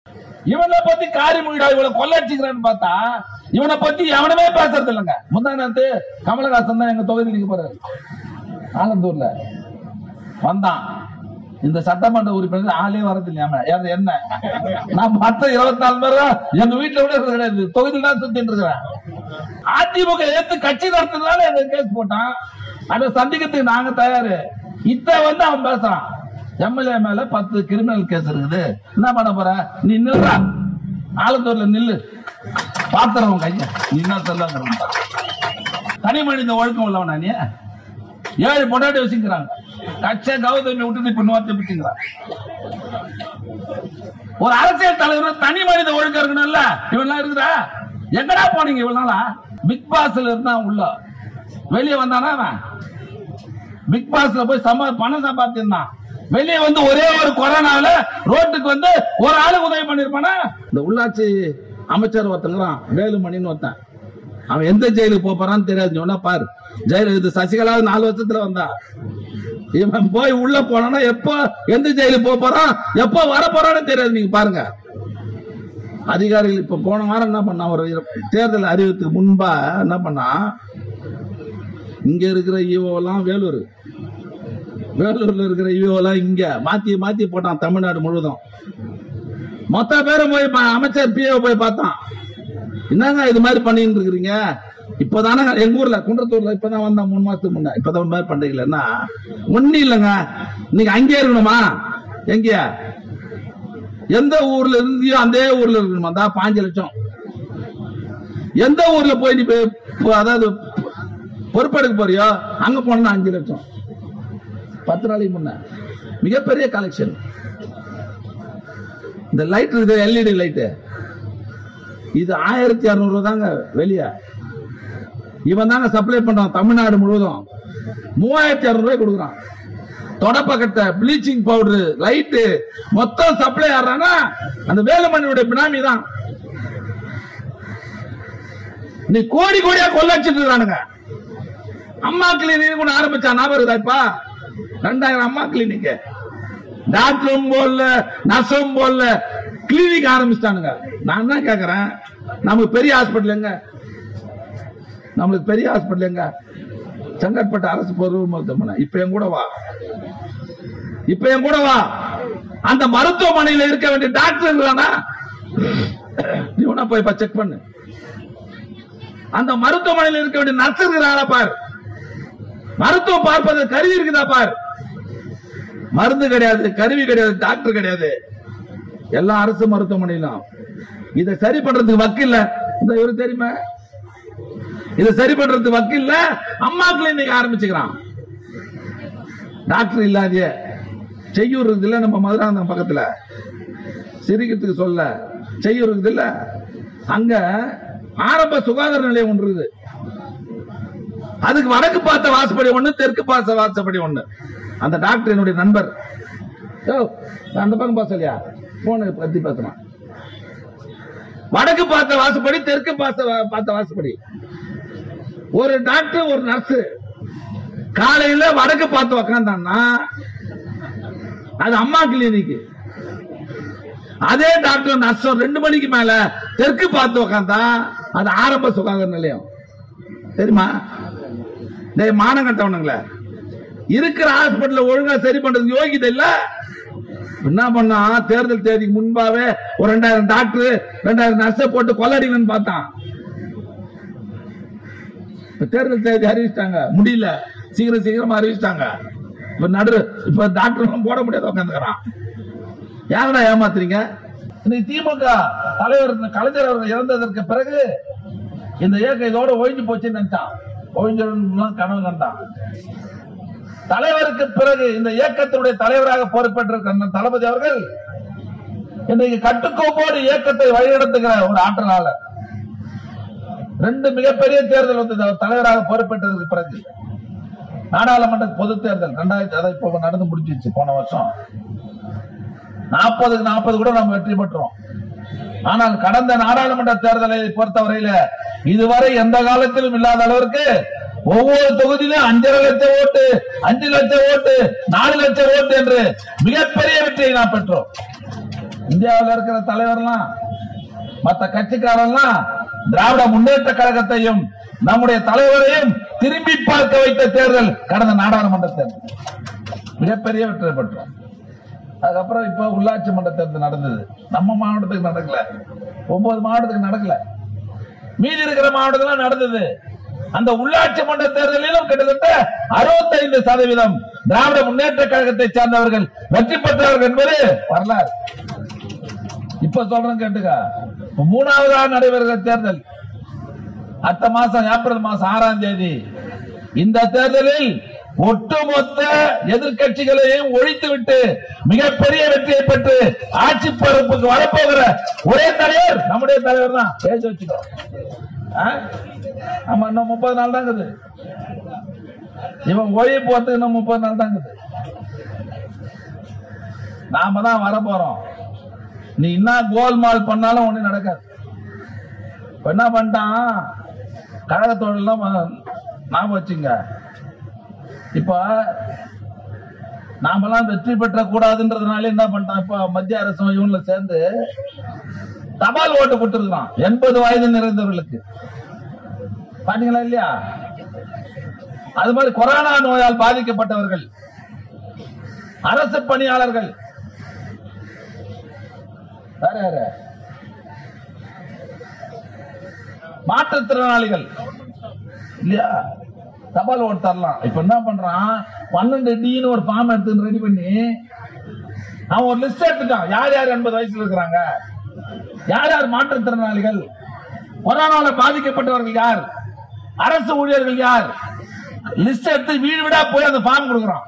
இவனை பத்தி காரி முயிடா இவளை கொள்ளடிச்சுக்கிறான்னு பார்த்தா இவனை பத்தி எவனுமே பேசுறது இல்லைங்க முந்தா நேரத்து கமலஹாசன் தான் எங்க தொகுதி நிக்க போறாரு ஆலந்தூர்ல வந்தான் இந்த சட்டமன்ற உறுப்பினர் ஆளே வரது இல்லையாம யாரு என்ன நான் மத்த இருபத்தி நாலு பேரும் எங்க வீட்டுல விட இருக்கிறது கிடையாது தொகுதியில் தான் சுத்திட்டு இருக்கிறேன் அதிமுக ஏத்து கட்சி நடத்துறதுனால எங்க கேஸ் போட்டான் அதை சந்திக்கிறதுக்கு நாங்க தயாரு இத்த வந்து அவன் பேசுறான் எம்எல்ஏ மேல பத்து கிரிமினல் கேஸ் இருக்குது என்ன பண்ண போற நீ நில்றா ஆலத்தூர்ல நில்லு பாத்துறவன் கைய நீ என்ன சொல்ல தனி மனித ஒழுக்கம் உள்ளவனா நீ ஏழு பொண்டாட்டி வச்சுக்கிறாங்க கட்சியை கௌதமி விட்டு இப்ப நோத்தி பிடிச்சுக்கிறான் ஒரு அரசியல் தலைவர் தனி மனித ஒழுக்கம் இருக்கணும்ல இவெல்லாம் இருக்குதா எங்கடா போனீங்க இவ்வளவு நாளா பிக் பாஸ்ல இருந்தா உள்ள வெளியே வந்தானா அவன் பிக் பாஸ்ல போய் சம பணம் சம்பாத்திருந்தான் வெளியே வந்து ஒரே ஒரு கொரோனால ரோட்டுக்கு வந்து ஒரு ஆளு உதவி பண்ணிருப்பானா இந்த உள்ளாட்சி அமைச்சர் ஒருத்தங்கிறான் வேலுமணின்னு ஒருத்தன் அவன் எந்த ஜெயிலுக்கு போப் போறான்னு தெரியாது சொன்னா பாரு ஜெயிலு இது சசிகலா நாலு வருஷத்துல வந்தா இவன் போய் உள்ள போனானா எப்போ எந்த ஜெயிலுக்கு போப் போறான் எப்போ வர போறான்னு தெரியாது நீங்க பாருங்க அதிகாரிகள் இப்ப போன வாரம் என்ன பண்ணா ஒரு தேர்தல் அறிவித்துக்கு முன்பா என்ன பண்ணா இங்க இருக்கிற ஈவோ எல்லாம் வேலூர் வேலூர்ல இருக்கிற ஈவோ எல்லாம் இங்க மாத்தி மாத்தி போட்டான் தமிழ்நாடு முழுவதும் மொத்த பேரும் போய் பா- அமைச்சர் பிஏ போய் பார்த்தான் என்னங்க இது மாதிரி பண்ணிட்டு இருக்கிறீங்க இப்பதானே எங்க ஊர்ல குன்றத்தூர்ல இப்பதான் வந்தா மூணு மாசத்துக்கு முன்ன இப்பதான் இந்த மாதிரி பண்றீங்களா ஒண்ணு இல்லைங்க நீங்க அங்கே இருக்கணுமா எங்க எந்த ஊர்ல இருந்தியோ அந்த ஊர்ல இருக்கணுமா தான் பாஞ்சு லட்சம் எந்த ஊர்ல போய் நீ போய் போ- அதாவது பொறுப்பெடுக்க போறியோ அங்க போனா அஞ்சு லட்சம் பத்து நாளைக்கு முன்ன மிகப்பெரிய கலெக்ஷன் இந்த லைட் இருக்குது எல்இடி லைட்டு இது ஆயிரத்தி அறுநூறு தாங்க வெளியே இவன் தாங்க சப்ளை பண்றான் தமிழ்நாடு முழுவதும் மூவாயிரத்தி அறுநூறு ரூபாய் கொடுக்குறான் தொடப்பக்கட்டை ப்ளீச்சிங் பவுடர் லைட்டு மொத்தம் சப்ளை ஆடுறானா அந்த வேலுமணியுடைய பினாமி தான் நீ கோடி கோடியா கொள்ளடிச்சிட்டு இருக்கானுங்க அம்மா கிளினிக் ஒண்ணு ஆரம்பிச்சா ஞாபகம் இருக்குதாப்பா ரெண்டாயிரம் அம்மா கிளினிக் டாக்டரும் போடல நர்ஸும் போடல கிளினிக் ஆரம்பிச்சிட்டானுங்க நான் என்ன கேக்குறேன் நமக்கு பெரிய ஹாஸ்பிட்டல் எங்க நம்மளுக்கு பெரிய ஹாஸ்பிட்டல் எங்க செங்கற்பட்டு அரசு பொது மருத்துவமனை இப்ப என் கூட வா இப்ப என் கூட வா அந்த மருத்துவமனையில இருக்க வேண்டிய டாக்டர் இருக்கானா நீ வேணா போய் செக் பண்ணு அந்த மருத்துவமனையில் இருக்க வேண்டிய நர்ஸ் இருக்கிறாங்களா பார் மருத்துவம் பார்ப்பது கருவி இருக்குதா பார் மருந்து கிடையாது கருவி கிடையாது டாக்டர் கிடையாது எல்லா அரசு மருத்துவமனையிலும் இதை சரி பண்றதுக்கு வக்கில்ல இந்த இவரு தெரியுமா இதை சரி பண்றதுக்கு வக்கில்ல அம்மா கிளினிக் ஆரம்பிச்சுக்கிறான் டாக்டர் இல்லாதே செய்யூர் இருக்குது இல்ல நம்ம மதுராந்தகம் பக்கத்துல சிரிக்கிறதுக்கு சொல்ல செய்யூர் இருக்குது இல்ல அங்க ஆரம்ப சுகாதார நிலையம் ஒன்று இருக்குது அதுக்கு வடக்கு பார்த்த வாசப்படி ஒண்ணு தெற்கு பார்த்த வாசப்படி ஒண்ணு அந்த டாக்டர் என்னுடைய நண்பர் யோ, நான் அந்த பக்கம் பேசலையா போன பத்தி பேசுறான் வடக்கு பார்த்த வாசப்படி தெற்கு பார்த்த வா- பார்த்த வாசப்படி ஒரு டாக்டர் ஒரு நர்ஸ் காலையில வடக்கு பார்த்து உக்காந்தான்னா அது அம்மா கிளினிக் அதே டாக்டர் நர்ஸும் ரெண்டு மணிக்கு மேல தெற்கு பார்த்து உக்காந்தா அது ஆரம்ப சுகாதார நிலையம் தெரியுமா டேய் மானம் கட்டவனுங்களே இருக்கிற ஹாஸ்பிட்டல் ஒழுங்கா சரி பண்றதுக்கு யோகிதை இல்ல என்ன பண்ணா தேர்தல் தேதிக்கு முன்பாவே ஒரு ரெண்டாயிரம் டாக்டர் ரெண்டாயிரம் நர்ஸை போட்டு கொள்ளடிங்கன்னு பார்த்தான் இப்ப தேர்தல் தேதி அறிவிச்சிட்டாங்க முடியல சீக்கிரம் சீக்கிரமா அறிவிச்சிட்டாங்க இப்ப நடு இப்ப டாக்டர் போட முடியாது உட்காந்துக்கிறான் யாரடா ஏமாத்துறீங்க இன்னைக்கு திமுக தலைவர் இந்த கலைஞர் அவர்கள் இறந்ததற்கு பிறகு இந்த இயக்கம் இதோட ஒழிஞ்சு போச்சுன்னு நினைச்சான் ஒழிஞ்சிடும் கனவு கண்டான் தலைவருக்கு பிறகு இந்த இயக்கத்தினுடைய தலைவராக பொறுப்பேற்றிருக்கிற அண்ணன் தளபதி அவர்கள் இன்றைக்கு கட்டுக்கோப்போடு இயக்கத்தை வழிநடத்துகிற ஒரு ஆற்றலாளர் ரெண்டு மிகப்பெரிய தேர்தல் வந்தது அவர் தலைவராக பொறுப்பேற்றதற்கு பிறகு நாடாளுமன்ற பொது தேர்தல் ரெண்டாயிரத்தி அதை இப்போ நடந்து முடிஞ்சிச்சு போன வருஷம் நாற்பதுக்கு நாற்பது கூட நம்ம வெற்றி பெற்றோம் ஆனால் கடந்த நாடாளுமன்ற தேர்தலை பொறுத்தவரையில இதுவரை எந்த காலத்திலும் இல்லாத அளவிற்கு ஒவ்வொரு தொகுதியிலும் அஞ்சரை லட்சம் ஓட்டு அஞ்சு லட்சம் ஓட்டு நாலு லட்சம் ஓட்டு என்று மிகப்பெரிய வெற்றியை நாம் பெற்றோம் இந்தியாவில் இருக்கிற தலைவர்லாம் மத்த கட்சிக்காரெல்லாம் திராவிட முன்னேற்ற கழகத்தையும் நம்முடைய தலைவரையும் திரும்பி பார்க்க வைத்த தேர்தல் கடந்த நாடாளுமன்ற தேர்தல் மிகப்பெரிய வெற்றி பெற்றோம் அதுக்கப்புறம் இப்ப உள்ளாட்சி மன்ற தேர்தல் நடந்தது நம்ம மாவட்டத்துக்கு நடக்கல ஒன்பது மாவட்டத்துக்கு நடக்கல மீதி இருக்கிற மாவட்டத்துல நடந்தது அந்த உள்ளாட்சி மன்ற தேர்தலிலும் கிட்டத்தட்ட 65% சதவீதம் திராவிட முன்னேற்ற கழகத்தை சார்ந்தவர்கள் வெற்றி பெற்றார்கள் என்பது வரலாறு இப்ப சொல்றேன் கேட்டுக்க இப்ப மூணாவதாக நடைபெறுகிற தேர்தல் அடுத்த மாசம் ஏப்ரல் மாசம் ஆறாம் தேதி இந்த தேர்தலில் ஒட்டுமொத்த எதிர்க்கட்சிகளையும் ஒழித்துவிட்டு மிகப்பெரிய வெற்றியை பெற்று ஆட்சி பொறுப்புக்கு வரப்போகிற ஒரே தலைவர் நம்முடைய தலைவர் தான் பேசி வச்சுக்கோ ஆ? ஆமா இன்னும் முப்பது நாள் தான் இருக்குது இவன் ஒழி போறதுக்கு இன்னும் முப்பது நாள் தான் இருக்குது நாம தான் வர போறோம் நீ என்ன கோல்மால் பண்ணாலும் ஒண்ணு நடக்காது இப்ப என்ன பண்ணிட்டான் கழகத்தோடலாம் ஞாபகம் வச்சுங்க இப்ப நாமெல்லாம் வெற்றி பெற்ற கூடாதுன்றதுனால என்ன பண்ணிட்டான் இப்ப மத்திய அரசும் இவங்கள சேர்ந்து தபால் ஓட்டு கொடுத்துருக்கான் எண்பது வயது நிறைந்தவர்களுக்கு பாத்தீங்களா இல்லையா அது மாதிரி கொரோனா நோயால் பாதிக்கப்பட்டவர்கள் அரசு பணியாளர்கள் வேற யாரு மாற்றுத்திறனாளிகள் இல்லையா தபால் ஓட்டு தரலாம் இப்ப என்ன பண்றான் பன்னெண்டு டின்னு ஒரு ஃபார்ம் எடுத்து ரெடி பண்ணி அவன் ஒரு லிஸ்ட் எடுத்துட்டான் யார் யார் எண்பது வயசுல இருக்கிறாங்க யார் யார் மாற்றுத்திறனாளிகள் கொரோனால பாதிக்கப்பட்டவர்கள் யார் அரசு ஊழியர்கள் யார் லிஸ்ட் எடுத்து வீடு வீடா போய் அந்த ஃபார்ம் கொடுக்குறான்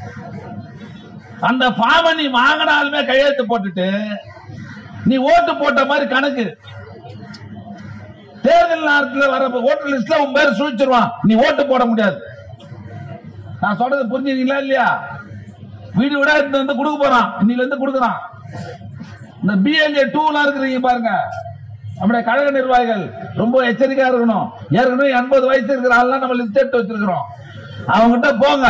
அந்த ஃபார்மை நீ வாங்கினாலுமே கையெழுத்து போட்டுட்டு நீ ஓட்டு போட்ட மாதிரி கணக்கு தேர்தல் நேரத்தில் வர ஓட்டர் லிஸ்ட்ல உன் பேர் சுழிச்சிருவான் நீ ஓட்டு போட முடியாது நான் சொல்றது புரிஞ்சுங்களா இல்லையா வீடு விட இருந்து வந்து கொடுக்க போறான் இன்னில இருந்து கொடுக்குறான் இந்த பிஎல்ஏ டூலாம் இருக்கிறீங்க பாருங்க நம்முடைய கழக நிர்வாகிகள் ரொம்ப எச்சரிக்கையா இருக்கணும் ஏற்கனவே எண்பது வயசு இருக்கிற ஆள்லாம் நம்ம லிஸ்ட் எடுத்து வச்சிருக்கிறோம் அவங்ககிட்ட போங்க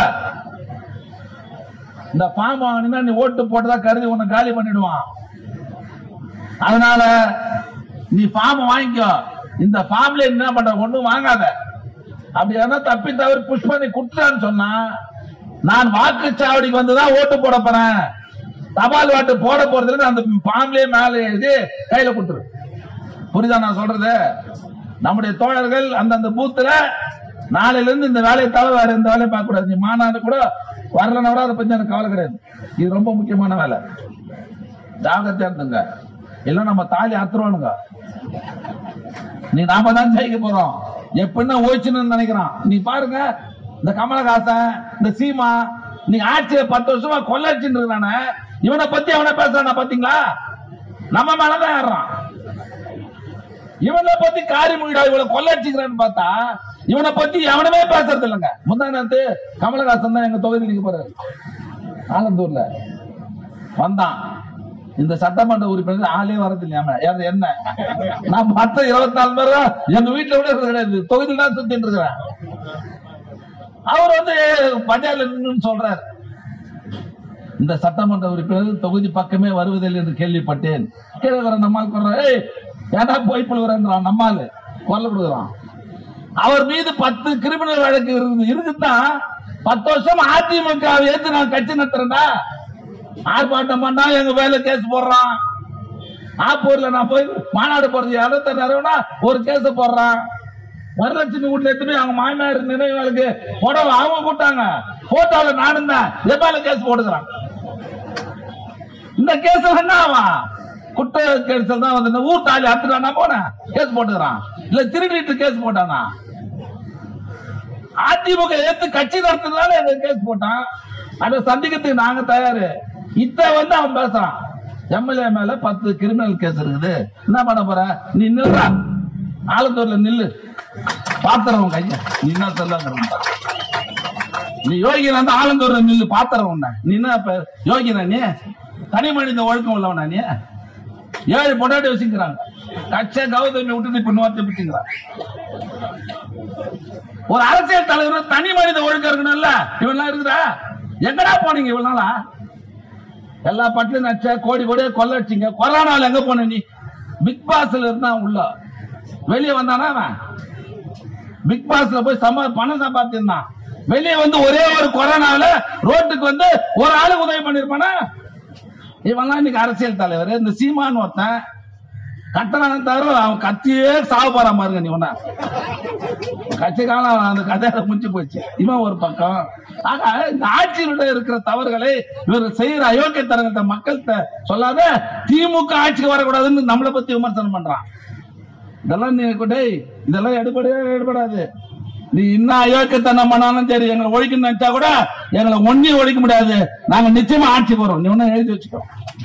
இந்த ஃபார்ம் வாங்கினா நீ ஓட்டு போட்டதா கருதி உன்னை காலி பண்ணிடுவான் அதனால நீ ஃபார்ம் வாங்கிக்கோ இந்த ஃபார்ம்ல என்ன பண்ற ஒண்ணும் வாங்காத அப்படி எதனா தப்பி தவறி புஷ் பண்ணி குடுத்தான்னு சொன்னா நான் வாக்குச்சாவடிக்கு வந்துதான் ஓட்டு போட போறேன் தபால் ஓட்டு போட போறது அந்த ஃபார்ம்லயே மேல எழுதி கையில கொடுத்துரு புரியுதா நான் சொல்றது நம்முடைய தோழர்கள் அந்தந்த பூத்துல நாளையில இருந்து இந்த வேலையை தவிர வேற எந்த வேலையும் பார்க்க கூடாது நீ மாநாடு கூட வரலன்னா கூட அதை பத்தி எனக்கு கவலை கிடையாது இது ரொம்ப முக்கியமான வேலை ஜாகிரதையா இருந்துங்க இல்ல நம்ம தாலி அத்துருவானுங்க நீ நாம தான் ஜெயிக்க போறோம் எப்படின்னா ஓய்ச்சுன்னு நினைக்கிறான் நீ பாருங்க இந்த கமலஹாசன் இந்த சீமா நீ ஆட்சியை பத்து வருஷமா கொள்ளடிச்சுட்டு இருக்கானே இவனை பத்தி அவனை பேசுறானா பாத்தீங்களா நம்ம மேலதான் ஏறான் இவனை பத்தி காரிமுகிடா இவளை கொள்ளடிச்சுக்கிறான்னு பார்த்தா இவனை பத்தி எவனுமே பேசுறது இல்லைங்க முந்தா நேரத்து கமலஹாசன் தான் எங்க தொகுதி நிக்க போறாரு ஆலந்தூர்ல வந்தான் இந்த சட்டமன்ற உறுப்பினர் ஆளே வரது இல்லையாம யாரு என்ன நான் மத்த இருபத்தி நாலு பேரும் எங்க வீட்டுல விட இருக்கிறது கிடையாது தொகுதியில் தான் சுத்திட்டு இருக்கிறேன் அவர் வந்து பஞ்சாயத்துல நின்னு சொல்றாரு இந்த சட்டமன்ற உறுப்பினர் தொகுதி பக்கமே வருவதில்லை என்று கேள்விப்பட்டேன் கீழே வர நம்மால் சொல்ற ஏய் ஏடா போய் புழுகிறான் நம்மால் கொல்ல கொடுக்குறான் அவர் மீது பத்து கிரிமினல் வழக்கு இருக்குது இருக்குதான் பத்து வருஷம் அதிமுக வை ஏத்து நான் கட்சி நடத்துறேன்டா ஆர்ப்பாட்டம் பண்ணா எங்க வேலை கேஸ் போடுறான் ஆப்பூர்ல நான் போய் மாநாடு போறது இடத்த நிறைவுனா ஒரு கேஸ் போடுறான் வரலட்சுமி வீட்டுல எடுத்துட்டு அவங்க மாமியார் நினைவுகளுக்கு புடவை அவங்க கூட்டாங்க போட்டோல நானும் தான் எப்பால கேஸ் போடுகிறான் இந்த கேஸ் என்ன ஆவான் குற்ற கேஸ் தான் வந்து இந்த ஊர் தாலி அத்துட்டானா போனேன் கேஸ் போட்டுக்கிறான் இல்ல திருடிட்டு கேஸ் போட்டானா அதிமுக ஏத்து கட்சி நடத்துறதுனால எங்க கேஸ் போட்டான் அதை சந்திக்கிறதுக்கு நாங்க தயாரு இத்த வந்து அவன் பேசுறான் எம்எல்ஏ மேல பத்து கிரிமினல் கேஸ் இருக்குது என்ன பண்ண போற நீ நில்றா ஆலத்தூர்ல நில்லு பாத்திரம் கைய நீ என்ன சொல்ல நீ யோகினா வந்து ஆலந்தூர்ல நில்லு பாத்திரம் உன்ன நீ என்ன இப்ப யோகினா நீ தனி மனித ஒழுக்கம் உள்ளவனா நீ ஏழு பொண்டாட்டி வச்சுக்கிறாங்க கட்ச கௌதமி விட்டுட்டு இப்ப நோத்தி பிடிச்சுக்கிறான் ஒரு அரசியல் தலைவர் தனி மனித ஒழுக்கம் இருக்கணும்ல இவெல்லாம் இருக்குதா எங்கடா போனீங்க இவ்வளவு நாளா எல்லா பட்டிலும் நச்ச கோடி கோடியே கொள்ளடிச்சிங்க கொரோனால எங்க போன நீ பிக் பாஸ்ல இருந்தான் உள்ள வெளியே வந்தானா அவன் பிக் பாஸ்ல போய் சம பணம் சம்பாத்திருந்தான் வெளியே வந்து ஒரே ஒரு கொரோனால ரோட்டுக்கு வந்து ஒரு ஆளு உதவி பண்ணிருப்பானா இவன்லாம் இன்னைக்கு அரசியல் தலைவர் இந்த சீமான் ஒருத்தன் கட்டணம் தவிர அவன் கத்தியே சாவ போறான் பாருங்க நீ ஒன்னா கட்சி காலம் அந்த கதையில முடிஞ்சு போச்சு இவன் ஒரு பக்கம் ஆக இந்த ஆட்சியினுடைய இருக்கிற தவறுகளை இவர் செய்யற அயோக்கியத்தனத்தை மக்கள்கிட்ட சொல்லாத திமுக ஆட்சிக்கு வரக்கூடாதுன்னு நம்மளை பத்தி விமர்சனம் பண்றான் இதெல்லாம் நீ டேய் இதெல்லாம் எடுபடவே எடுபடாது நீ இன்னும் அயோக்கியத்தனம் பண்ணாலும் சரி எங்களை ஒழிக்கணும்னு நினைச்சா கூட எங்களை ஒன்னையும் ஒழிக்க முடியாது நாங்க நிச்சயமா ஆட்சிக்கு வரோம் நீ ஒன்னும் எழுதி வச்சுக்கோ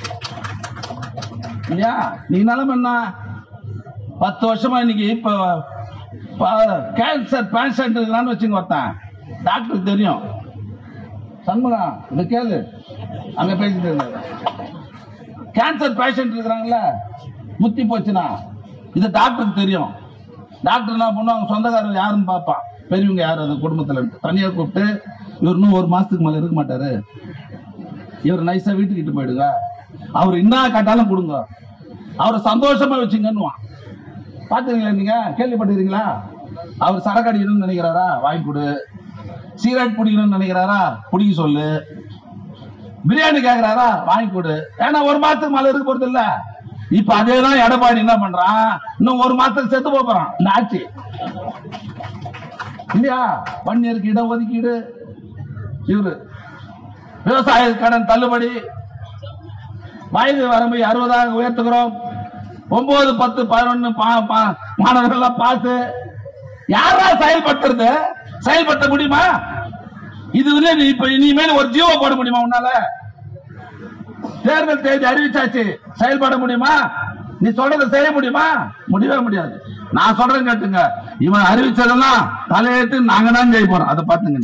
இல்லையா நீ நிலைமை என்ன பத்து வருஷமா இன்னைக்கு இப்ப கேன்சர் பேஷண்ட் இருக்கிறான்னு வச்சுங்க ஒருத்தன் டாக்டருக்கு தெரியும் சண்முகம் இந்த கேளு அங்க பேசிட்டு இருந்தாரு கேன்சர் பேஷண்ட் இருக்கிறாங்கல்ல முத்தி போச்சுன்னா இது டாக்டருக்கு தெரியும் டாக்டர் என்ன பண்ணுவாங்க சொந்தக்காரர் யாருன்னு பார்ப்பான் பெரியவங்க யார் அது குடும்பத்துல இருந்து. தனியா கூப்பிட்டு இவர் இன்னும் ஒரு மாசத்துக்கு மேல இருக்க மாட்டாரு இவர் நைஸா வீட்டுக்கிட்டு போயிடுங்க அவர் என்ன கேட்டாலும் கொடுங்க அவரை சந்தோஷமா வச்சுங்கன்னுவான் பாத்துருக்கீங்களா நீங்க கேள்விப்பட்டிருக்கீங்களா அவர் சரக்கு அடிக்கணும்னு நினைக்கிறாரா வாங்கி கொடு சிகரெட் பிடிக்கணும்னு நினைக்கிறாரா பிடிக்க சொல்லு பிரியாணி கேக்குறாரா வாங்கி கொடு ஏன்னா ஒரு மாசத்துக்கு மேல இருக்க போறது இல்ல இப்ப அதேதான் எடப்பாடி என்ன பண்றான் இன்னும் ஒரு மாசத்துக்கு செத்து போப் போறான் இந்த ஆட்சி இல்லையா வன்னியருக்கு இடம் ஒதுக்கீடு இவரு விவசாய கடன் தள்ளுபடி வயது வரம்பை அறுபதாக உயர்த்துகிறோம் ஒன்பது பத்து பதினொன்னு மாணவர்கள் பாஸ் யாரா செயல்படுத்துறது செயல்படுத்த முடியுமா இது வந்து நீ இப்ப இனிமேல் ஒரு ஜீவோ போட முடியுமா உன்னால தேர்தல் தேதி அறிவிச்சாச்சு செயல்பட முடியுமா நீ சொல்றதை செய்ய முடியுமா முடியவே முடியாது நான் சொல்றேன் கேட்டுங்க இவன் அறிவிச்சதெல்லாம் தலையெடுத்து நாங்க தான் ஜெயிக்க போறோம் அதை பாத்துங்க நீ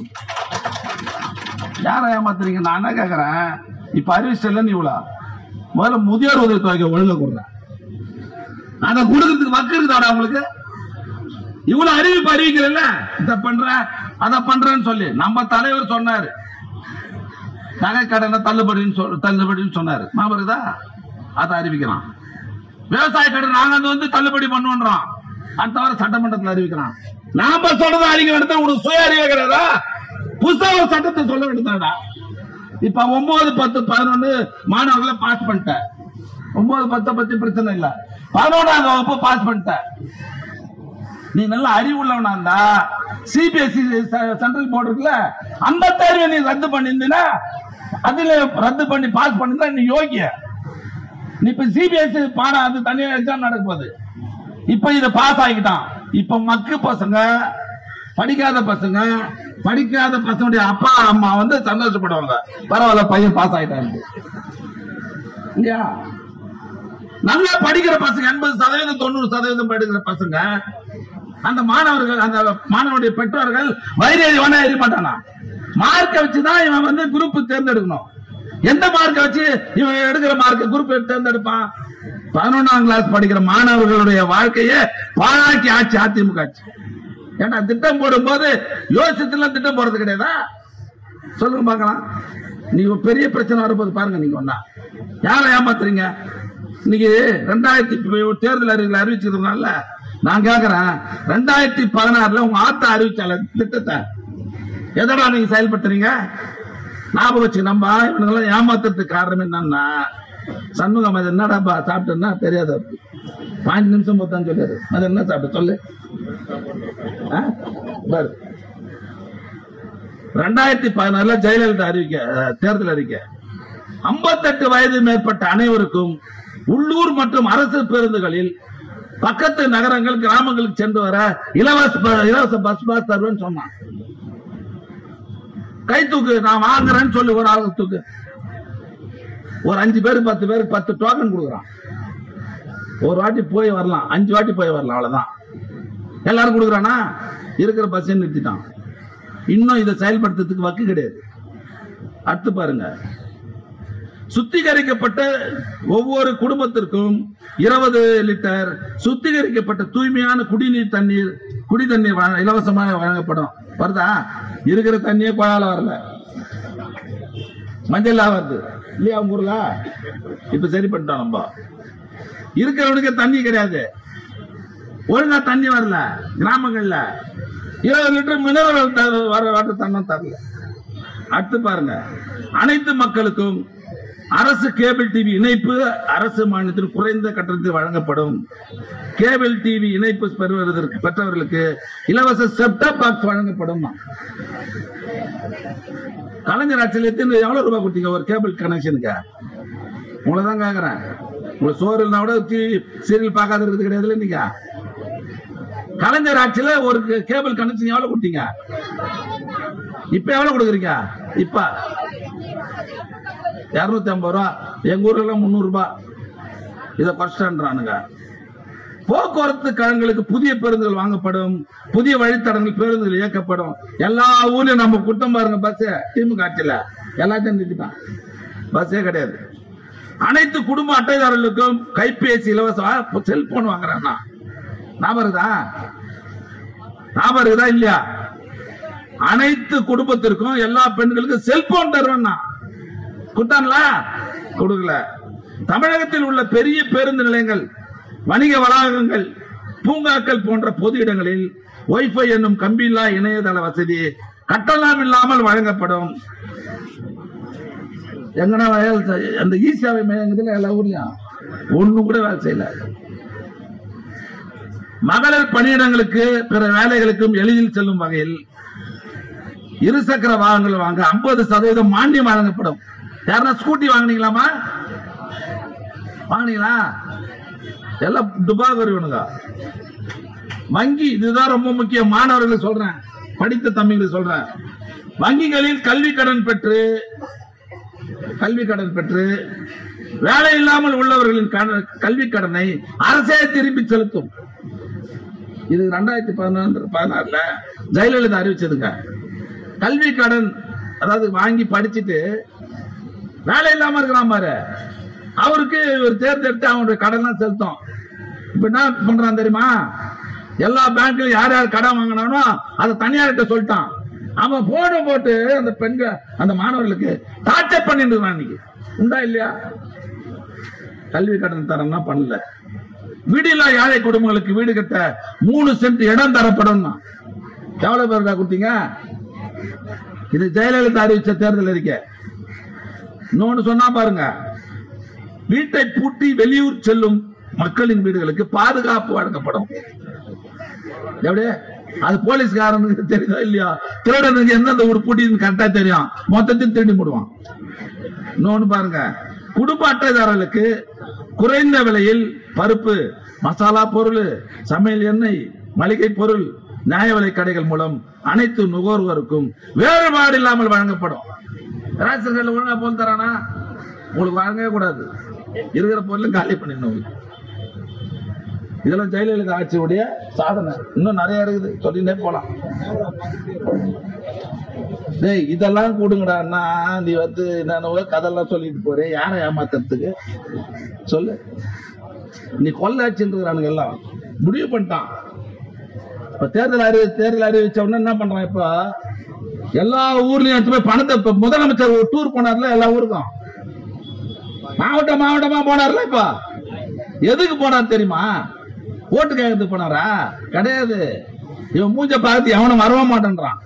யாரை ஏமாத்துறீங்க நான் என்ன கேக்குறேன் இப்ப அறிவிச்சல நீ இவ்வளவு முதல்ல முதியோர் உதவி தொகை ஒழுங்க கொடுறேன் அதை கொடுக்கறதுக்கு வக்கு இருக்குதாடா உங்களுக்கு இவ்வளவு அறிவிப்பு அறிவிக்கிறல்ல இத பண்ற அத பண்றேன்னு சொல்லி நம்ம தலைவர் சொன்னாரு நகை கடனை தள்ளுபடின்னு சொல் தள்ளுபடின்னு சொன்னாரு மாபருதா அதை அறிவிக்கிறான் விவசாய கடன் நாங்க அது வந்து தள்ளுபடி பண்ணுவோன்றோம் அடுத்த வாரம் சட்டமன்றத்தில் அறிவிக்கிறான் நாம சொல்றதை அறிக்க வேண்டியது உனக்கு சுய அறிவே கிடையாதா புதுசா ஒரு சட்டத்தை சொல்ல வேண்டியதாடா இப்ப ஒன்பது பத்து பதினொன்னு மாணவர்களை பாஸ் பண்ணிட்டேன் ஒன்பது பத்தை பத்தி பிரச்சனை இல்ல பதினொன்றாம் வகுப்பு பாஸ் பண்ணிட்டேன் நீ நல்ல அறிவுள்ளவனா இருந்தா சிபிஎஸ்இ சென்ட்ரல் போர்டு இருக்குல்ல அந்த தேர்வை நீ ரத்து பண்ணியிருந்தீன்னா அதுல ரத்து பண்ணி பாஸ் பண்ணிருந்தா நீ யோகிய நீ இப்ப சிபிஎஸ்இ பாடம் அது தனியா எக்ஸாம் நடக்க போகுது இப்ப இத பாஸ் ஆகிட்டான் இப்ப மக்கு பசங்க படிக்காத பசங்க படிக்காத பசங்களுடைய அப்பா அம்மா வந்து சந்தோஷப்படுவாங்க பரவாயில்ல பையன் பாஸ் ஆயிட்டாங்க இல்லையா நல்லா படிக்கிற பசங்க எண்பது சதவீதம் தொண்ணூறு சதவீதம் படிக்கிற பசங்க அந்த மாணவர்கள் அந்த மாணவனுடைய பெற்றோர்கள் வைரேறி வேணா எறிய மாட்டானா மார்க்கை வச்சுதான் இவன் வந்து குரூப் தேர்ந்தெடுக்கணும் எந்த மார்க்கை வச்சு இவன் எடுக்கிற மார்க் குரூப் தேர்ந்தெடுப்பான் பதினொன்னாம் கிளாஸ் படிக்கிற மாணவர்களுடைய வாழ்க்கையை பாழாக்கி ஆட்சி அதிமுக ஆட்சி ஏன்னா திட்டம் போடும்போது யோசிச்சுலாம் திட்டம் போடுறது கிடையாதா சொல்லுங்க பார்க்கலாம் நீங்க ஒரு பெரிய பிரச்சனை வரும்போது பாருங்க நீங்க ஒன்னா யாரை ஏமாத்துறீங்க இன்னைக்கு ரெண்டாயிரத்தி தேர்தல் அறிவியல் அறிவிச்சதுனால நான் கேக்குறேன் ரெண்டாயிரத்தி பதினாறுல உங்க ஆத்த அறிவிச்சால திட்டத்தை எதடா நீங்க செயல்படுத்துறீங்க ஞாபகம் வச்சு நம்ம இவனுங்கெல்லாம் ஏமாத்துறதுக்கு காரணம் என்னன்னா சண்முகம் அது என்னடாப்பா சாப்பிட்டேன்னா தெரியாது அவருக்கு. பாஞ்சு நிமிஷம் போத்தான் சொல்லியாரு அது என்ன சாப்பிட்ட சொல்லு ஆ? பாரு ரெண்டாயிரத்தி பதினாறுல ஜெயலலிதா அறிவிக்க அஹ், தேர்தல் அறிக்கை 58 வயது மேற்பட்ட அனைவருக்கும் உள்ளூர் மற்றும் அரசு பேருந்துகளில் பக்கத்து நகரங்கள் கிராமங்களுக்கு சென்று வர இலவச ப- இலவச பஸ் பாஸ் தருவேன்னு சொன்னான் கை தூக்கு நான் வாங்குறேன்னு சொல்லி ஒரு ஆள் தூக்கு ஒரு அஞ்சு பேர் பத்து பேருக்கு பத்து டோக்கன் கொடுக்குறான் ஒரு வாட்டி போய் வரலாம் அஞ்சு வாட்டி போய் வரலாம் அவ்வளவுதான் எல்லாரும் கொடுக்குறானா இருக்கிற பஸ் நிறுத்திட்டான் இன்னும் இதை செயல்படுத்துறதுக்கு வக்கு கிடையாது அடுத்து பாருங்க சுத்திகரிக்கப்பட்ட ஒவ்வொரு குடும்பத்திற்கும் இருபது லிட்டர் சுத்திகரிக்கப்பட்ட தூய்மையான குடிநீர் தண்ணீர் குடி தண்ணீர் வழங்க- இலவசமாக வழங்கப்படும் வருதா இருக்கிற தண்ணியே குழால வரல மஞ்சளா வருது இல்லையா உங்க ஊர்ல இப்ப சரி பண்ணிட்டோம் நம்ம இருக்கிறவனுக்கு தண்ணி கிடையாது ஒழுங்கா தண்ணி வரல கிராமங்கள்ல இருபது லிட்டர் மினரல் வர வாட்டர் தண்ணி தரல அடுத்து பாருங்க அனைத்து மக்களுக்கும் அரசு கேபிள் டிவி இணைப்பு அரசு மானியத்தில் குறைந்த கட்டணத்தில் வழங்கப்படும் கேபிள் டிவி இணைப்பு பெறுவதற்கு பெற்றவர்களுக்கு இலவச செப்டப் பாக்ஸ் வழங்கப்படும் கலைஞர் ஆட்சியில் எத்தனை எவ்வளவு ரூபாய் கொடுத்தீங்க ஒரு கேபிள் கனெக்ஷனுக்கு உங்களை தான் கேக்குறேன் உங்களை சோறு இல்லைனா கூட சீரியல் பார்க்காத இருக்கிறது கிடையாதுல்ல நீங்க கலைஞர் ஆட்சியில ஒரு கேபிள் கனெக்ஷன் எவ்வளவு கொடுத்தீங்க இப்ப எவ்வளவு கொடுக்குறீங்க இப்ப இருநூத்தி ஐம்பது ரூபா எங்க ஊர்ல எல்லாம் முந்நூறு ரூபாய் இதை குறைச்சிட்டான்றானுங்க போக்குவரத்து கழகங்களுக்கு புதிய பேருந்துகள் வாங்கப்படும் புதிய வழித்தடங்கள் பேருந்துகள் இயக்கப்படும் எல்லா ஊர்லயும் நம்ம குட்டம் பாருங்க பஸ் திமுக ஆட்சியில எல்லாத்தையும் நிறுத்திட்டான் பஸ்ஸே கிடையாது அனைத்து குடும்ப அட்டைதாரர்களுக்கும் கைபேசி இலவச செல்போன் வாங்குறான்னா ஞாபகம் இருக்குதா ஞாபகம் இருக்குதா இல்லையா அனைத்து குடும்பத்திற்கும் எல்லா பெண்களுக்கும் செல்போன் தருவேன்னா கொடுத்தாங்களா கொடுக்கல தமிழகத்தில் உள்ள பெரிய பேருந்து நிலையங்கள் வணிக வளாகங்கள் பூங்காக்கள் போன்ற பொது இடங்களில் வைஃபை என்னும் கம்பியில்லா இணையதள வசதி கட்டணம் இல்லாமல் வழங்கப்படும் எங்கனா வேலை செய்- அந்த இ சேவை மையங்கத்துல எல்லா ஊர்லயும் ஒண்ணும் கூட வேலை செய்யல மகளிர் பணியிடங்களுக்கு பிற வேலைகளுக்கும் எளிதில் செல்லும் வகையில் இருசக்கர வாகனங்கள் வாங்க 50% சதவீதம் மானியம் வழங்கப்படும் யாருன்னா ஸ்கூட்டி வாங்குனீங்களாமா வாங்குனீங்களா எல்லாம் துபாய் வருவனுங்க வங்கி இதுதான் ரொம்ப முக்கியம் மாணவர்களுக்கு சொல்றேன் படித்த தம்பிங்களுக்கு சொல்றேன் வங்கிகளில் கல்வி கடன் பெற்று கல்வி கடன் பெற்று வேலை இல்லாமல் உள்ளவர்களின் கடன்- கல்வி கடனை அரசே திருப்பி செலுத்தும் இது ரெண்டாயிரத்தி பதினாறு பதினாறுல ஜெயலலிதா அறிவிச்சதுங்க கல்வி கடன் அதாவது வாங்கி படிச்சுட்டு வேலை இல்லாம இருக்கிறான் பாரு அவருக்கு ஒரு தேர்ந்தெடுத்து அவனுடைய கடன் செலுத்தும் இப்ப என்ன பண்றான் தெரியுமா எல்லா பேங்க்லயும் யார் யார் கடன் வாங்கினானோ அதை தனியார்கிட்ட சொல்லிட்டான் அவன் போன போட்டு அந்த பெண்கள் அந்த மாணவர்களுக்கு டார்ச்சர் பண்ணிட்டு இருக்கான் இன்னைக்கு உண்டா இல்லையா கல்வி கடன் தரம்னா பண்ணல வீடில்லா ஏழை குடும்பங்களுக்கு வீடு கட்ட மூணு சென்ட் இடம் தரப்படும் எவ்வளவு பேருக்கா கொடுத்தீங்க இது ஜெயலலிதா அறிவிச்ச தேர்தல் அறிக்கை இன்னொன்னு சொன்னா பாருங்க வீட்டை பூட்டி வெளியூர் செல்லும் மக்களின் வீடுகளுக்கு பாதுகாப்பு வழங்கப்படும் எப்படி அது போலீஸ்காரனுக்கு தெரியுதோ இல்லையா திருடனுக்கு எந்தெந்த ஊர் பூட்டின்னு கரெக்டா தெரியும் மொத்தத்தையும் திருடி போடுவான் இன்னொன்னு பாருங்க குடும்ப அட்டைதாரர்களுக்கு குறைந்த விலையில் பருப்பு மசாலா பொருள் சமையல் எண்ணெய் மளிகை பொருள் நியாய விலை கடைகள் மூலம் அனைத்து நுகர்வோருக்கும் வேறுபாடு இல்லாமல் வழங்கப்படும் ரேஷன் கடையில் ஒழுங்கா போல் தரானா உங்களுக்கு வழங்கவே கூடாது இருக்கிற பொருளும் காலி பண்ணிடணும் இதெல்லாம் ஜெயலலிதா ஆட்சியுடைய சாதனை இன்னும் நிறைய இருக்குது சொல்லிட்டே போலாம் டேய் இதெல்லாம் கொடுங்கடான்னா நீ வந்து என்னென்னவோ கதெல்லாம் சொல்லிட்டு போறே யாரை ஏமாத்துறதுக்கு சொல்லு நீ கொள்ளாச்சுன்றானுங்க எல்லாம் முடிவு பண்ணிட்டான் இப்ப தேர்தல் அறிவி தேர்தல் அறிவிச்ச உடனே என்ன பண்றான் இப்ப எல்லா ஊர்லயும் எடுத்து போய் பணத்தை இப்ப முதலமைச்சர் ஒரு டூர் போனார்ல எல்லா ஊருக்கும் மாவட்டம் மாவட்டமா போனார்ல இப்ப எதுக்கு போனார் தெரியுமா ஓட்டு கேட்கறதுக்கு போனாரா கிடையாது இவன் மூஞ்ச பார்த்து எவனும் வரவே மாட்டேன்றான்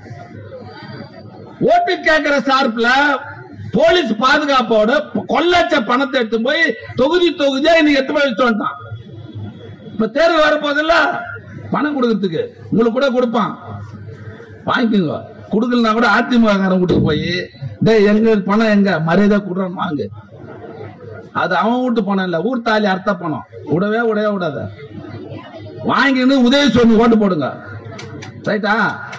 ஓட்டு கேட்கிற சார்பில் போலீஸ் பாதுகாப்போட கொள்ளச்ச பணத்தை எடுத்து போய் தொகுதி தொகுதியா இன்னைக்கு எடுத்து போய் வச்சு வந்துட்டான் இப்ப தேர்தல் வரப்போதில்ல பணம் கொடுக்கறதுக்கு உங்களுக்கு கூட கொடுப்பான் வாங்கிக்கோங்க கொடுக்கலனா கூட அதிமுக காரன் வீட்டுக்கு போய் டேய் எங்க பணம் எங்க மரியாதை கொடுறான்னு வாங்கு அது அவன் வீட்டு பணம் இல்ல ஊர் தாலி அர்த்த பணம் விடவே விடவே விடாத வாங்கின்னு உதவி சொல்லி ஓட்டு போடுங்க ரைட்டா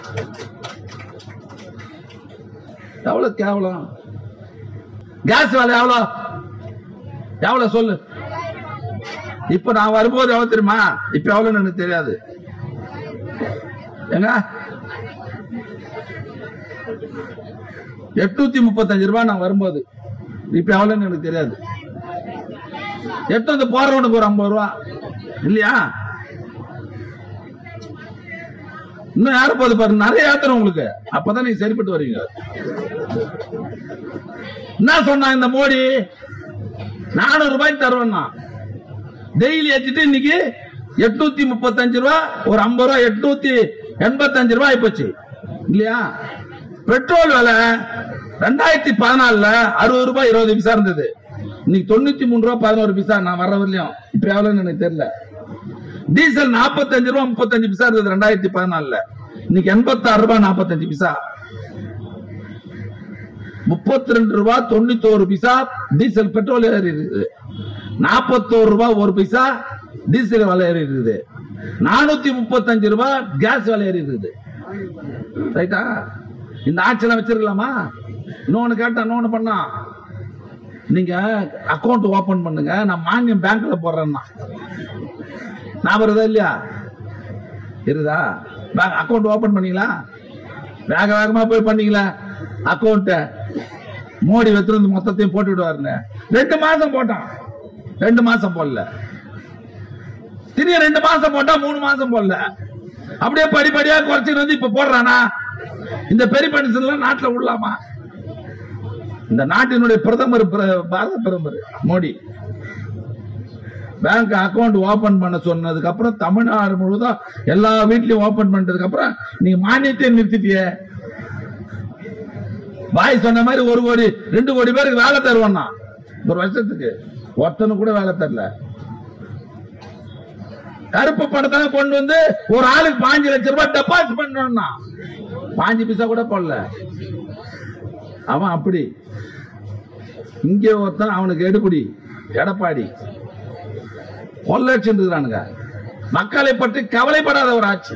எவ்வளவு கேவலம் கேஸ் வேலை எவ்வளோ எவ்வளவு சொல்லு இப்ப நான் வரும்போது எவ்வளவு தெரியுமா இப்ப எவ்வளவு எனக்கு தெரியாது எங்க எட்நூத்தி முப்பத்தஞ்சு ரூபாய் நான் வரும்போது இப்ப எவ்வளவுன்னு எனக்கு தெரியாது எட்டு வந்து போறவனுக்கு ஒரு ஐம்பது ரூபா இல்லையா இன்னும் யார போகுது பாருங்க நிறைய ஏத்துறோம் உங்களுக்கு அப்பதான் நீங்க சரிப்பட்டு வருவீங்க என்ன சொன்னான் இந்த மோடி நானூறு ரூபாய்க்கு தருவேன்னா டெய்லி ஏத்திட்டு இன்னைக்கு எட்நூத்தி முப்பத்தஞ்சு ரூபா ஒரு ஐம்பது ரூபா எட்நூத்தி எண்பத்தஞ்சு ரூபாய் ஆயிப்போச்சு இல்லையா பெட்ரோல் விலை ரெண்டாயிரத்தி பதினாலுல அறுபது ரூபாய் இருபது பைசா இருந்தது இன்னைக்கு தொண்ணூத்தி மூணு ரூபாய் பதினோரு பைசா நான் வர வரலையும் இப்ப எவ்வளவுன்னு எனக்கு தெரியல டீசல் நாற்பத்தஞ்சு ரூபாய் முப்பத்தஞ்சு பைசா இருந்தது ரெண்டாயிரத்தி பதினாலுல இன்னைக்கு எண்பத்தாறு ரூபாய் நாற்பத்தஞ்சு பைசா முப்பத்தி ரெண்டு ரூபாய் தொண்ணூத்தோரு பைசா டீசல் பெட்ரோல் ஏறி இருக்குது நாற்பத்தோரு ரூபாய் ஒரு பைசா டீசல் விலை ஏறி இருக்குது நானூத்தி முப்பத்தஞ்சு ரூபாய் கேஸ் விலை ஏறி இருக்குது ரைட்டா இந்த ஆட்சியெல்லாம் வச்சிருக்கலாமா இன்னொன்னு கேட்டா இன்னொன்னு பண்ணா நீங்க அக்கவுண்ட் ஓபன் பண்ணுங்க நான் மானியம் பேங்க்ல போடுறேன்னா நான் வருதா இல்லையா இருக்குதா அக்கவுண்ட் ஓபன் பண்ணீங்களா வேக வேகமா போய் பண்ணீங்களா அக்கவுண்ட் மோடி வச்சிருந்து மொத்தத்தையும் போட்டு விடுவாருன்னு ரெண்டு மாசம் போட்டான் ரெண்டு மாசம் போடல திடீர் ரெண்டு மாசம் போட்டா மூணு மாசம் போடல அப்படியே படிப்படியா குறைச்சிட்டு வந்து இப்ப போடுறானா இந்த பெரிய பென்ஷன் நாட்டுல விடலாமா இந்த நாட்டினுடைய பிரதமர் பிர- பாரத பிரதமர் மோடி பேங்க் அக்கவுண்ட் ஓபன் பண்ண சொன்னதுக்கு அப்புறம் தமிழ்நாடு முழுவதும் எல்லா வீட்லயும் ஓபன் பண்ணதுக்கு அப்புறம் நீங்க மானியத்தை நிறுத்திட்டியே பாய் சொன்ன மாதிரி ஒரு கோடி ரெண்டு கோடி பேருக்கு வேலை தருவான்னா ஒரு வருஷத்துக்கு ஒருத்தனு கூட வேலை தரல கருப்பு பணத்தை கொண்டு வந்து ஒரு ஆளுக்கு பாஞ்சு லட்சம் ரூபாய் டெபாசிட் பண்ணா பாஞ்சு பைசா கூட போடல அவன் அப்படி இங்கே ஒருத்தன் அவனுக்கு எடுபடி எடப்பாடி கொள்ளடிச்சுட்டு இருக்கிறானுங்க மக்களை பற்றி கவலைப்படாத ஒரு ஆட்சி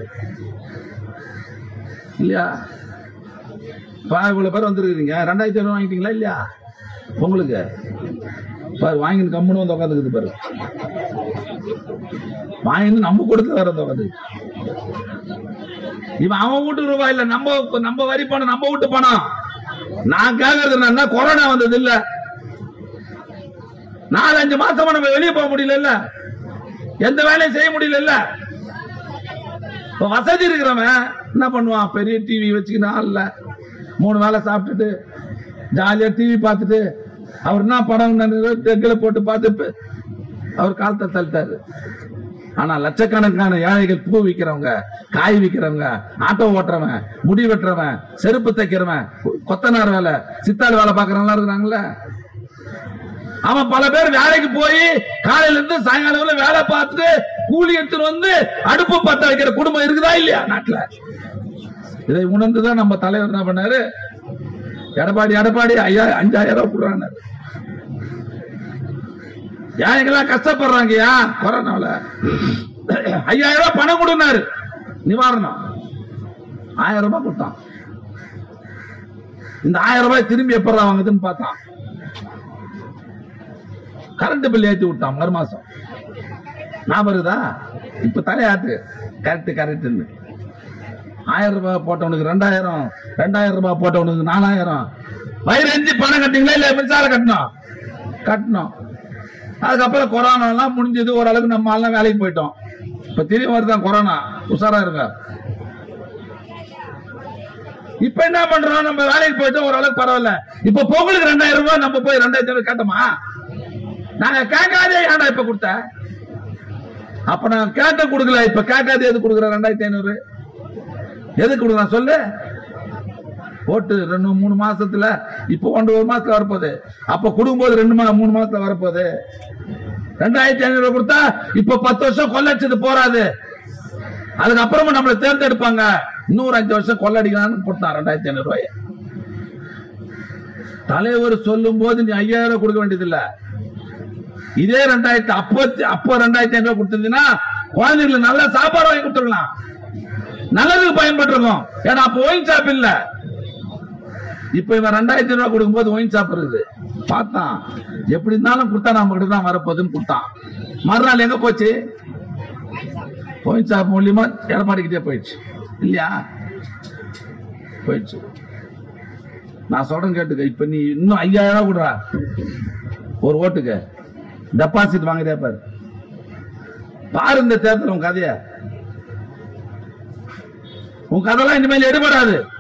இல்லையா இப்ப இவ்வளவு பேர் வந்திருக்கிறீங்க ரெண்டாயிரத்தி ஐநூறு வாங்கிட்டீங்களா இல்லையா உங்களுக்கு பாரு வாங்கிட்டு கம்முன்னு வந்து உட்காந்துக்குது பாரு வாங்கிட்டு நம்ம கொடுத்து வேற உட்காந்து இவன் அவன் வீட்டு ரூபாய் இல்ல நம்ம நம்ம வரி பணம் நம்ம வீட்டு பணம் நான் கேக்குறது என்னன்னா கொரோனா வந்தது இல்ல நாலு அஞ்சு மாசமா நம்ம வெளியே போக முடியல எந்த வேலையும் செய்ய முடியல இப்ப வசதி இருக்கிறவன் என்ன பண்ணுவான் பெரிய டிவி வச்சுக்கினா இல்ல மூணு வேளை சாப்பிட்டுட்டு ஜாலியா டிவி பார்த்துட்டு அவர் என்ன படம் தெற்குல போட்டு பார்த்து அவர் காலத்தை தள்ளிட்டாரு ஆனா லட்சக்கணக்கான ஏழைகள் பூ விக்கிறவங்க காய் விக்கிறவங்க ஆட்டோ ஓட்டுறவன் முடி வெட்டுறவன் செருப்பு தைக்கிறவன் கொத்தனார் வேலை சித்தாள் வேலை பாக்குறவங்க இருக்கிறாங்கல்ல அவன் பல பேர் வேலைக்கு போய் காலையில இருந்து சாயங்காலம் வரை வேலை பார்த்துட்டு கூலி எடுத்துட்டு வந்து அடுப்பு பத்த வைக்கிற குடும்பம் இருக்குதா இல்லையா நாட்டுல இதை உணர்ந்துதான் நம்ம தலைவர் என்ன பண்ணாரு எடப்பாடி எடப்பாடி ஐயா அஞ்சாயிரம் ரூபாய் கொடுறாங்க ஏழைங்கெல்லாம் கஷ்டப்படுறாங்கய்யா கொரோனால ஐயாயிரம் ரூபாய் பணம் கொடுனாரு நிவாரணம் ஆயிரம் ரூபாய் கொடுத்தான் இந்த ஆயிரம் ரூபாய் திரும்பி எப்படா வாங்குதுன்னு பார்த்தான் கரண்ட் பில் ஏத்தி விட்டான் மறு மாசம் நான் வருதா இப்ப தலையாட்டு கரெக்ட் கரெக்ட்னு ஆயிரம் ரூபாய் போட்டவனுக்கு ரெண்டாயிரம் ரெண்டாயிரம் ரூபாய் போட்டவனுக்கு நாலாயிரம் வயிறு எஞ்சி பணம் கட்டிங்களா இல்ல மின்சாரம் கட்டணும் கட்டணும் அதுக்கப்புறம் கொரோனா எல்லாம் முடிஞ்சது ஓரளவுக்கு நம்ம எல்லாம் வேலைக்கு போயிட்டோம் இப்ப திரும்பி வருதான் கொரோனா உஷாரா இருங்க இப்ப என்ன பண்றோம் நம்ம வேலைக்கு போயிட்டோம் ஓரளவுக்கு பரவாயில்ல இப்ப பொங்கலுக்கு ரெண்டாயிரம் ரூபாய் நம்ம போய் ரெண்டாயிரத்தி ஐநூறு கேட்டோமா நாங்க கேட்காதே ஏன்டா இப்ப கொடுத்த அப்ப நான் கேட்ட கொடுக்கல இப்ப கேட்காதே எது கொடுக்குற ரெண்டாயிரத்தி ஐநூறு எதுக்கு கொடுக்குறான் சொல்லு ஓட்டு ரெண்டு மூணு மாசத்துல இப்ப ஒன்று ஒரு மாசத்துல வரப்போகுது அப்ப கொடுக்கும்போது ரெண்டு மா மூணு மாசத்துல வரப்போகுது ரெண்டாயிரத்தி ஐநூறு கொடுத்தா இப்ப பத்து வருஷம் கொள்ளடிச்சது போறாது அதுக்கப்புறமா நம்மளை தேர்ந்தெடுப்பாங்க இன்னொரு அஞ்சு வருஷம் கொள்ளடிக்கலாம்னு போட்டான் ரெண்டாயிரத்தி ஐநூறு ரூபாய் தலைவர் சொல்லும் போது நீ ஐயாயிரம் ரூபாய் கொடுக்க வேண்டியதில்லை இதே ரெண்டாயிரத்தி அப்போ அப்போ ரெண்டாயிரத்தி ஐநூறு கொடுத்திருந்தீங்கன்னா குழந்தைங்களுக்கு நல்ல சாப்பாடு வாங்கி கொடுத்துருக்கலாம் நல்லதுக்கு பயன்பட்டிருக்கும் ஏன்னா அப்போ ஒயின் ஷாப் இல்ல இப்ப இவன் ரெண்டாயிரத்தி ரூபாய் கொடுக்கும்போது ஒயின் ஷாப் இருக்குது பார்த்தான் எப்படி இருந்தாலும் கொடுத்தா நம்ம கிட்ட தான் வரப்போகுதுன்னு கொடுத்தான் மறுநாள் எங்க போச்சு ஒயின் ஷாப் மூலியமா எடப்பாடிக்கிட்டே போயிடுச்சு இல்லையா போயிடுச்சு நான் சொல்றேன் கேட்டுக்க இப்ப நீ இன்னும் ஐயாயிரம் ரூபாய் கொடுறா ஒரு ஓட்டுக்கு டெபாசிட் வாங்குதே பாரு பாரு இந்த தேர்தல் உன் கதைய உன் கதைலாம் இனிமேல் எடுபடாது